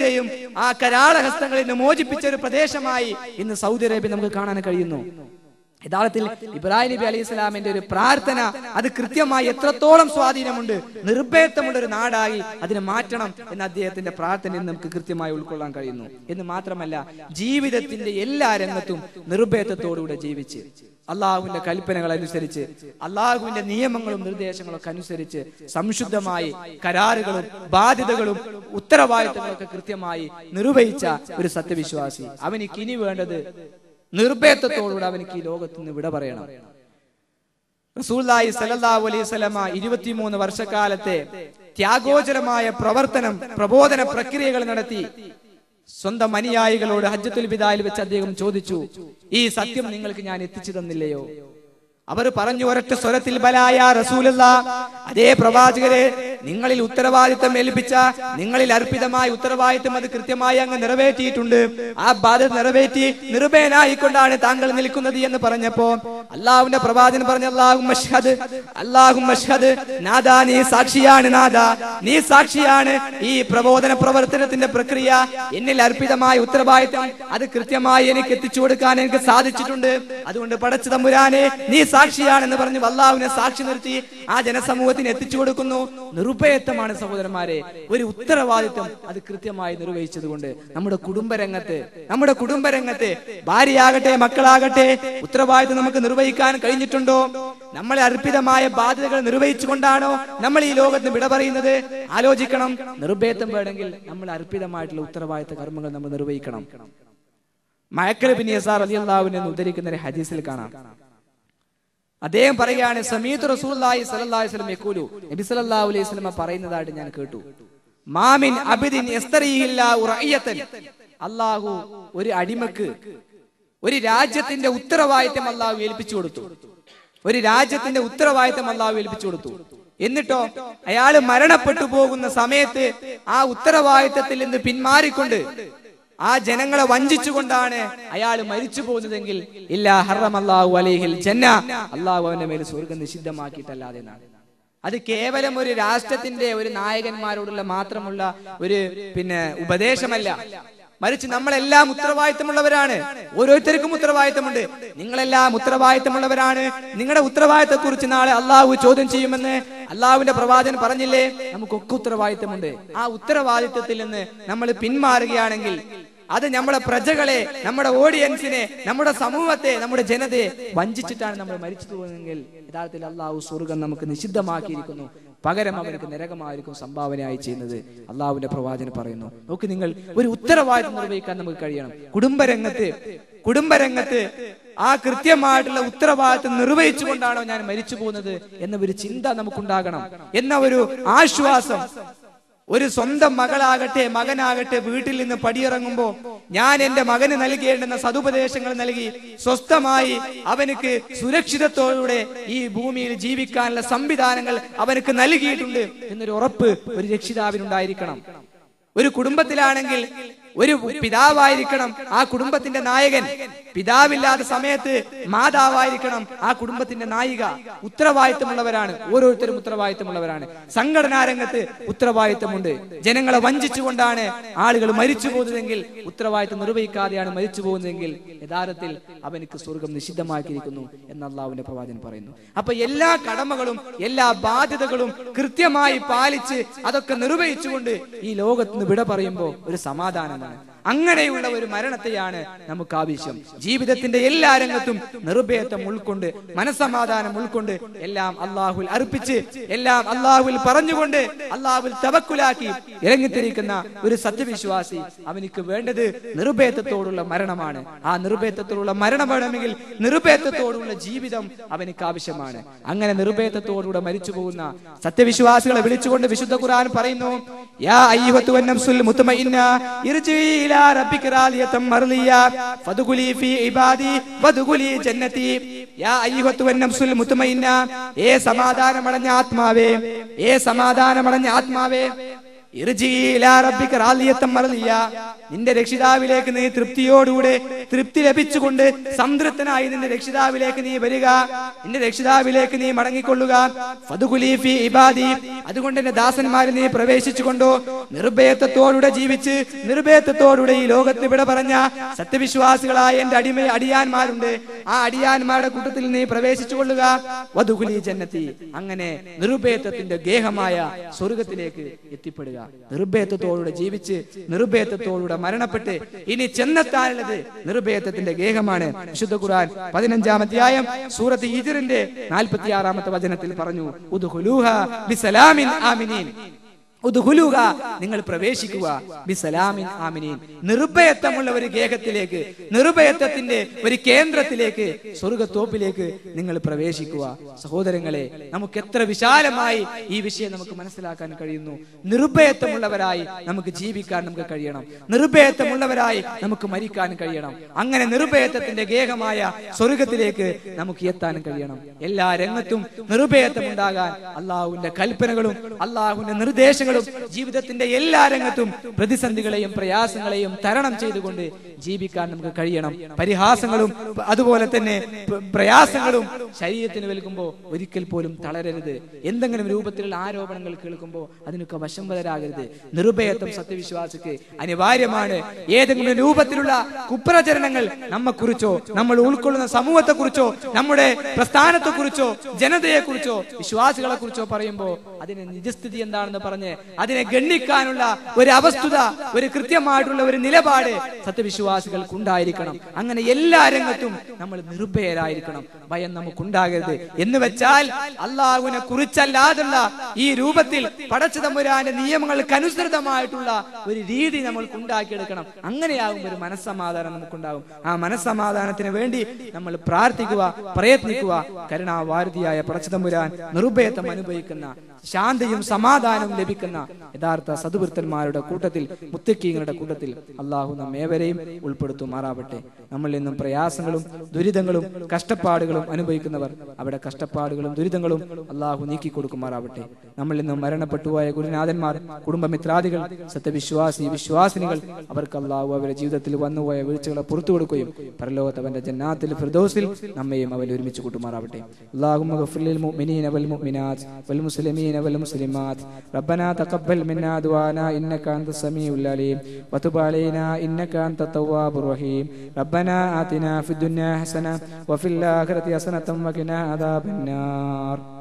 ലോകത്തിന്റെയും ആ കരാളഹസ്തങ്ങളിൽ നിന്ന് മോചിപ്പിച്ച ഒരു പ്രദേശമായി ഇന്ന് സൗദി അറേബ്യ നമുക്ക് കാണാൻ കഴിയുന്നു യഥാർത്ഥത്തിൽ ഇബ്രാഹിം നബി അലൈഹി സ്വലാമിന്റെ ഒരു പ്രാർത്ഥന അത് കൃത്യമായി എത്രത്തോളം സ്വാധീനമുണ്ട് നിർഭയത്വമുള്ള ഒരു നാടായി അതിനെ മാറ്റണം എന്ന അദ്ദേഹത്തിന്റെ പ്രാർത്ഥനയിൽ നമുക്ക് കൃത്യമായി ഉൾക്കൊള്ളാൻ കഴിയുന്നു എന്ന് മാത്രമല്ല ജീവിതത്തിന്റെ എല്ലാ രംഗത്തും നിർഭയത്വത്തോടുകൂടെ ജീവിച്ച് അള്ളാഹുവിന്റെ കൽപ്പനകൾ അനുസരിച്ച് അള്ളാഹുവിന്റെ നിയമങ്ങളും നിർദ്ദേശങ്ങളും ഒക്കെ അനുസരിച്ച് സംശുദ്ധമായി കരാറുകളും ബാധ്യതകളും ഉത്തരവാദിത്തങ്ങളും ഒക്കെ കൃത്യമായി നിർവഹിച്ച ഒരു സത്യവിശ്വാസി അവനിക്ക് ഇനി വേണ്ടത് നിർഭയത്വത്തോടുകൂടെ അവനിക്ക് ഈ ലോകത്ത് നിന്ന് വിട പറയണം റസൂല്ലായി സല്ലല്ലാഹു അലൈഹി വസല്ലമ ഇരുപത്തിമൂന്ന് വർഷക്കാലത്തെ ത്യാഗോചരമായ പ്രവർത്തനം പ്രബോധന പ്രക്രിയകൾ നടത്തി സ്വന്തം അനുയായികളോട് ഹജ്ജത്തുൽ ബിദായിൽ വെച്ച് അദ്ദേഹം ചോദിച്ചു ഈ സത്യം നിങ്ങൾക്ക് ഞാൻ എത്തിച്ചു തന്നില്ലയോ അവർ പറഞ്ഞു ഒരൊറ്റ സ്വരത്തിൽ ബലായ റസൂലല്ല അതേ പ്രവാചകരെ നിങ്ങളിൽ ഉത്തരവാദിത്തം ഏൽപ്പിച്ച നിങ്ങളിൽ അർപ്പിതമായ ഉത്തരവാദിത്തം അത് കൃത്യമായി അങ്ങ് നിറവേറ്റിയിട്ടുണ്ട് ആ ബാധ്യത നിറവേറ്റി നിർഭയനായിക്കൊണ്ടാണ് താങ്കൾ നിൽക്കുന്നത് എന്ന് പറഞ്ഞപ്പോ അള്ളാഹുവിന്റെ പ്രവാചകൻ പറഞ്ഞ അള്ളാഹു മഷ്ഹദ് അള്ളാഹു മഷ്ഹദ് നാദാ നീ സാക്ഷിയാണ് നാദ നീ സാക്ഷിയാണ് ഈ പ്രബോധന പ്രവർത്തനത്തിന്റെ പ്രക്രിയ എന്നിൽ അർപ്പിതമായ ഉത്തരവാദിത്തം അത് കൃത്യമായി എനിക്ക് എത്തിച്ചു കൊടുക്കാൻ എനിക്ക് സാധിച്ചിട്ടുണ്ട് അതുകൊണ്ട് പടച്ചു തമ്പുരാനെ നീ സാക്ഷിയാണെന്ന് പറഞ്ഞ് അള്ളാഹുവിനെ സാക്ഷി നിർത്തി ആ ജനസമൂഹത്തിന് എത്തിച്ചു കൊടുക്കുന്നു നിർഭയത്വമാണ് സഹോദരന്മാരെ ഒരു ഉത്തരവാദിത്വം അത് കൃത്യമായി നിർവഹിച്ചത് കൊണ്ട് നമ്മുടെ കുടുംബരംഗത്ത് നമ്മുടെ കുടുംബരംഗത്ത് ഭാര്യയാകട്ടെ മക്കളാകട്ടെ ഉത്തരവാദിത്വം നമുക്ക് നിർവഹിക്കാൻ കഴിഞ്ഞിട്ടുണ്ടോ നമ്മളെ അർപ്പിതമായ ബാധ്യതകൾ നിർവഹിച്ചുകൊണ്ടാണോ നമ്മൾ ഈ ലോകത്ത് വിട പറയുന്നത് ആലോചിക്കണം നിർഭയത്വം വേണമെങ്കിൽ നമ്മൾ അർപ്പിതമായിട്ടുള്ള ഉത്തരവാദിത്ത കർമ്മങ്ങൾ നമ്മൾ നിർവഹിക്കണം മയക്കൽ ബിൻ യസാർ അലി അള്ളാഹുവിനെ ഉദ്ധരിക്കുന്ന ഒരു ഹദീസിൽ കാണാം അദ്ദേഹം പറയുകയാണ് സമീത്ത് റസൂലുള്ളാഹി സ്വല്ലല്ലാഹി അലൈഹി വസല്ലം യഖൂലു നബി സല്ലല്ലാഹു അലൈഹി വസല്ലം പറയുന്നതായിട്ട് ഞാൻ കേട്ടു മാമിൻ അബിദിൻ യസ്തറിഹില്ലാഹു റഅയതൻ അല്ലാഹു ഒരു അടിമക്ക് ഒരു രാജ്യത്തിന്റെ ഉത്തരവാദിത്തം അല്ലാഹു ഏൽപ്പിച്ചു കൊടുത്തു ഒരു രാജ്യത്തിന്റെ ഉത്തരവാദിത്തം അല്ലാഹു ഏൽപ്പിച്ചു കൊടുത്തു എന്നിട്ടോ അയാൾ മരണപ്പെട്ടു പോകുന്ന സമയത്ത് ആ ഉത്തരവാദിത്തത്തിൽ നിന്ന് പിന്മാറിക്കൊണ്ട് ആ ജനങ്ങളെ വഞ്ചിച്ചുകൊണ്ടാണ് അയാൾ മരിച്ചു പോകുന്നതെങ്കിൽ ഇല്ല ഹറം അള്ളാഹു അലൈഹിൽ ജന്ന അള്ളാഹു അവന്റെ മേൽ സ്വർഗം നിഷിദ്ധമാക്കിയിട്ടല്ലാതെ എന്നാണ് അത് കേവലം ഒരു രാഷ്ട്രത്തിന്റെ ഒരു നായകന്മാരോടുള്ള മാത്രമുള്ള ഒരു പിന്നെ ഉപദേശമല്ല മറിച്ച് നമ്മളെല്ലാം ഉത്തരവാദിത്തമുള്ളവരാണ് ഓരോരുത്തർക്കും ഉത്തരവാദിത്തമുണ്ട് നിങ്ങളെല്ലാം ഉത്തരവാദിത്തമുള്ളവരാണ് നിങ്ങളുടെ ഉത്തരവാദിത്തത്തെ കുറിച്ച് നാളെ അള്ളാഹു ചോദ്യം ചെയ്യുമെന്ന് അള്ളാഹുവിന്റെ പ്രവാചകൻ പറഞ്ഞില്ലേ നമുക്കൊക്കെ ഉത്തരവാദിത്തമുണ്ട് ആ ഉത്തരവാദിത്തത്തിൽ നിന്ന് നമ്മൾ പിന്മാറുകയാണെങ്കിൽ അത് നമ്മുടെ പ്രജകളെ നമ്മുടെ ഓഡിയൻസിനെ നമ്മുടെ സമൂഹത്തെ നമ്മുടെ ജനതയെ വഞ്ചിച്ചിട്ടാണ് നമ്മൾ മരിച്ചു പോകുന്നതെങ്കിൽ യഥാർത്ഥത്തിൽ അള്ളാഹു സ്വർഗം നമുക്ക് നിഷിദ്ധമാക്കിയിരിക്കുന്നു പകരം അവർക്ക് നരകമായിരിക്കും സംഭാവനയായി ചെയ്യുന്നത് അള്ളാഹുവിന്റെ പ്രവാചകൻ പറയുന്നു നോക്ക് നിങ്ങൾ ഒരു ഉത്തരവാദിത്വം നിർവഹിക്കാൻ നമുക്ക് കഴിയണം കുടുംബരംഗത്ത് കുടുംബരംഗത്ത് ആ കൃത്യമായിട്ടുള്ള ഉത്തരവാദിത്വം നിർവഹിച്ചുകൊണ്ടാണോ ഞാൻ മരിച്ചു പോകുന്നത് എന്ന ഒരു ചിന്ത നമുക്കുണ്ടാകണം എന്ന ഒരു ആശ്വാസം ഒരു സ്വന്തം മകളാകട്ടെ മകനാകട്ടെ വീട്ടിൽ നിന്ന് പടിയിറങ്ങുമ്പോ ഞാൻ എന്റെ മകന് നൽകേണ്ടുന്ന സതുപദേശങ്ങൾ നൽകി സ്വസ്ഥമായി അവനക്ക് സുരക്ഷിതത്തോടെ ഈ ഭൂമിയിൽ ജീവിക്കാനുള്ള സംവിധാനങ്ങൾ അവനക്ക് നൽകിയിട്ടുണ്ട് എന്നൊരു ഉറപ്പ് ഒരു രക്ഷിതാവിനുണ്ടായിരിക്കണം ഒരു കുടുംബത്തിലാണെങ്കിൽ ഒരു പിതാവായിരിക്കണം ആ കുടുംബത്തിന്റെ നായകൻ പിതാവില്ലാത്ത സമയത്ത് മാതാവായിരിക്കണം ആ കുടുംബത്തിന്റെ നായിക ഉത്തരവാദിത്തമുള്ളവരാണ് ഓരോരുത്തരും ഉത്തരവാദിത്തമുള്ളവരാണ് സംഘടനാ രംഗത്ത് ഉത്തരവാദിത്തമുണ്ട് ജനങ്ങളെ വഞ്ചിച്ചുകൊണ്ടാണ് ആളുകൾ മരിച്ചു പോകുന്നതെങ്കിൽ ഉത്തരവാദിത്തം നിർവഹിക്കാതെയാണ് മരിച്ചു പോകുന്നതെങ്കിൽ യഥാർത്ഥത്തിൽ അവനക്ക് സ്വർഗം നിഷിദ്ധമാക്കിയിരിക്കുന്നു എന്ന് അള്ളാഹുവിന്റെ പ്രവാചകൻ പറയുന്നു അപ്പൊ എല്ലാ കടമകളും എല്ലാ ബാധ്യതകളും കൃത്യമായി പാലിച്ച് അതൊക്കെ നിർവഹിച്ചുകൊണ്ട് ഈ ലോകത്ത് വിട പറയുമ്പോൾ ഒരു സമാധാനമാണ് അങ്ങനെയുള്ള ഒരു മരണത്തെയാണ് നമുക്ക് ആവശ്യം ജീവിതത്തിന്റെ എല്ലാ രംഗത്തും നിർഭയത്വം ഉൾക്കൊണ്ട് മനസമാധാനം ഉൾക്കൊണ്ട് എല്ലാം അള്ളാഹുൽ അർപ്പിച്ച് എല്ലാം അള്ളാഹുൽ പറഞ്ഞുകൊണ്ട് അള്ളാഹുൽ തവക്കുലാക്കി ഇറങ്ങിത്തിരിക്കുന്ന ഒരു സത്യവിശ്വാസി അവനിക്ക് വേണ്ടത് നിർഭയത്വത്തോടുള്ള മരണമാണ് ആ നിർഭയത്വത്തോടുള്ള മരണം വേണമെങ്കിൽ നിർഭയത്വത്തോടുള്ള ജീവിതം അവനിക്ക് ആവശ്യമാണ് അങ്ങനെ നിർഭയത്വത്തോടുകൂടെ മരിച്ചു പോകുന്ന സത്യവിശ്വാസികളെ വിളിച്ചുകൊണ്ട് വിശുദ്ധ ഖുർആൻ പറയുന്നു യാ അയ്യുഹത്തു നഫ്സുൽ മുത്മഇന്ന ഇർജി ഇലാ റബ്ബിക റാദിയതൻ മർദിയ ഫദ്ഖുലി ഫീ ഇബാദി വദ്ഖുലി ജന്നതി യാ അയ്യുഹത്തു നഫ്സുൽ മുത്മഇന്ന ഏ സമാധാനമടഞ്ഞ ആത്മാവേ ഏ സമാധാനമടഞ്ഞ ആത്മാവേ ഇർജി ഇലാ റബ്ബിക റാളിയത്തൻ മർളിയ. നിന്റെ രക്ഷിതാവിലേക്ക് നീ തൃപ്തിയോടുകൂടെ തൃപ്തി ലഭിച്ചുകൊണ്ട് സംതൃപ്തനായി നിന്റെ രക്ഷിതാവിലേക്ക് നീ വരിക നിന്റെ രക്ഷിതാവിലേക്ക് നീ മടങ്ങിക്കൊള്ളുക ഫദ്ഖുലി ഫീ ഇബാദി അതുകൊണ്ട് എന്റെ ദാസന്മാരെ നീ പ്രവേശിച്ചുകൊണ്ടോ നിർഭയത്വത്തോടുകൂടെ ജീവിച്ച് നിർഭയത്വത്തോടുകൂടെ ഈ ലോകത്ത് വിട പറഞ്ഞ സത്യവിശ്വാസികളായ എന്റെ അടിമ അടിയാന്മാരുണ്ട് ആ അടിയാന്മാരുടെ കൂട്ടത്തിൽ നീ പ്രവേശിച്ചു കൊള്ളുക വധുകുലി ജന്നത്തി അങ്ങനെ നിർഭയത്വത്തിന്റെ ഗേഹമായ സ്വർഗത്തിലേക്ക് എത്തിപ്പെടുക നിർഭയത്വത്തോടുകൂടെ ജീവിച്ച് നിർഭയത്വത്തോടുകൂടെ മരണപ്പെട്ട് ഇനി ചെന്നെത്താനുള്ളത് നിർഭയത്വത്തിന്റെ ഗേഹമാണ് വിശുദ്ധ ഖുർആൻ പതിനഞ്ചാം അധ്യായം സൂറത്ത് ഈജിറിന്റെ നാൽപ്പത്തി ആറാമത്തെ വചനത്തിൽ പറഞ്ഞു ഉദ്ഖുലൂഹ ബിസലാമിൻ ആമിനീൻ ഉദ്ഖുലൂഹ നിങ്ങൾ പ്രവേശിക്കുക ബിസലാമിൻ ആമിനീൻ നിർഭയത്വമുള്ള ഒരു ഗേഹത്തിലേക്ക് നിർഭയത്വത്തിന്റെ ഒരു കേന്ദ്രത്തിലേക്ക് സ്വർഗത്തോപ്പിലേക്ക് നിങ്ങൾ പ്രവേശിക്കുക സഹോദരങ്ങളെ നമുക്ക് എത്ര വിശാലമായി ഈ വിഷയം നമുക്ക് മനസ്സിലാക്കാൻ കഴിയുന്നു നിർഭയത്വമുള്ളവരായി നമുക്ക് ജീവിക്കാൻ നമുക്ക് കഴിയണം നിർഭയത്വമുള്ളവരായി നമുക്ക് മരിക്കാൻ കഴിയണം അങ്ങനെ നിർഭയത്വത്തിന്റെ ഗേഹമായ സ്വർഗത്തിലേക്ക് നമുക്ക് എത്താൻ കഴിയണം എല്ലാ രംഗത്തും നിർഭയത്വം ഉണ്ടാകാൻ അള്ളാഹുവിന്റെ കൽപ്പനകളും അള്ളാഹുവിന്റെ നിർദ്ദേശങ്ങളും ജീവിതത്തിന്റെ എല്ലാ രംഗത്തും പ്രതിസന്ധികളെയും പ്രയാസങ്ങളെയും തരണം ചെയ്തുകൊണ്ട് ജീവിക്കാൻ നമുക്ക് കഴിയണം പരിഹാസങ്ങളും അതുപോലെ തന്നെ പ്ര- പ്രയാസങ്ങളും ശരീരത്തിന് വെൽക്കുമ്പോൾ ഒരിക്കൽ പോലും തളരരുത് എന്തെങ്കിലും രൂപത്തിലുള്ള ആരോപണങ്ങൾ കേൾക്കുമ്പോൾ അതിനൊക്കെ വശംവതരാകരുത് നിർഭയത്വം സത്യവിശ്വാസിക്ക് അനിവാര്യമാണ് ഏതെങ്കിലും രൂപത്തിലുള്ള കുപ്രചരണങ്ങൾ നമ്മെക്കുറിച്ചോ നമ്മൾ ഉൾക്കൊള്ളുന്ന സമൂഹത്തെ കുറിച്ചോ നമ്മുടെ പ്രസ്ഥാനത്തെ കുറിച്ചോ ജനതയെ കുറിച്ചോ വിശ്വാസികളെ കുറിച്ചോ പറയുമ്പോൾ അതിന് നിജസ്ഥിതി എന്താണെന്ന് പറഞ്ഞ് അതിനെ ഗണ്ണിക്കാനുള്ള ഒരു അവസ്ഥത ഒരു കൃത്യമായിട്ടുള്ള ഒരു നിലപാട് സത്യവിശ്വാസികൾക്ക് ഉണ്ടായിരിക്കണം അങ്ങനെ എല്ലാ രംഗത്തും നമ്മൾ നിർഭയരായിരിക്കണം ഭയം നമുക്കുണ്ടാകരുത് എന്ന് വെച്ചാൽ അള്ളാഹുവിനെ കുറിച്ചല്ലാതുള്ള ഈ രൂപത്തിൽ പടച്ചു തമ്പുരാന്റെ നിയമങ്ങൾക്ക് അനുസൃതമായിട്ടുള്ള ഒരു രീതി നമ്മൾക്ക് ഉണ്ടാക്കിയെടുക്കണം അങ്ങനെയാകുമ്പോൾ ഒരു മനസ്സമാധാനം നമുക്കുണ്ടാകും ആ മനസ്സമാധാനത്തിന് വേണ്ടി നമ്മൾ പ്രാർത്ഥിക്കുക പ്രയത്നിക്കുക കരുണാവാരതിയായ പടച്ചു തമ്പുരാൻ നിർഭയത്വം അനുഭവിക്കുന്ന ശാന്തിയും സമാധാനവും ലഭിക്കുന്ന യഥാർത്ഥ സതുവൃത്തന്മാരുടെ കൂട്ടത്തിൽ മുത്തക്കീങ്ങളുടെ കൂട്ടത്തിൽ അള്ളാഹു നമ്മേവരെയും ഉൾപ്പെടുത്തുമാറാവട്ടെ നമ്മളിൽ നിന്നും പ്രയാസങ്ങളും ദുരിതങ്ങളും കഷ്ടപ്പാടുകളും അനുഭവിക്കുന്നവർ അവിടെ കഷ്ടപ്പാടുകളും ദുരിതങ്ങളും അള്ളാഹു നീക്കി കൊടുക്കുമാറാവട്ടെ നമ്മളിൽ നിന്നും മരണപ്പെട്ടുപോയ ഗുരുനാഥന്മാർ കുടുംബമിത്രാദികൾ സത്യവിശ്വാസി വിശ്വാസിനികൾ അവർക്ക് അള്ളാഹു അവരുടെ ജീവിതത്തിൽ വന്നുപോയ വീഴ്ചകളെ പുറത്തു കൊടുക്കുകയും പരലോകത്ത് അവന്റെ ജന്നാത്തിൽ ഫിർദൗസിൽ നമ്മയും അവൽ ഒരുമിച്ച് കൂട്ടുമാറാവട്ടെ اللهم اغفر للمؤمنين والمؤمنات والمسلمين والمسلمات ربنا تقبل منا دعانا انك انت السميع العليم وتب علينا انك انت التواب الرحيم ربنا آتنا في الدنيا حسنه وفي الاخره حسنه وقنا عذاب النار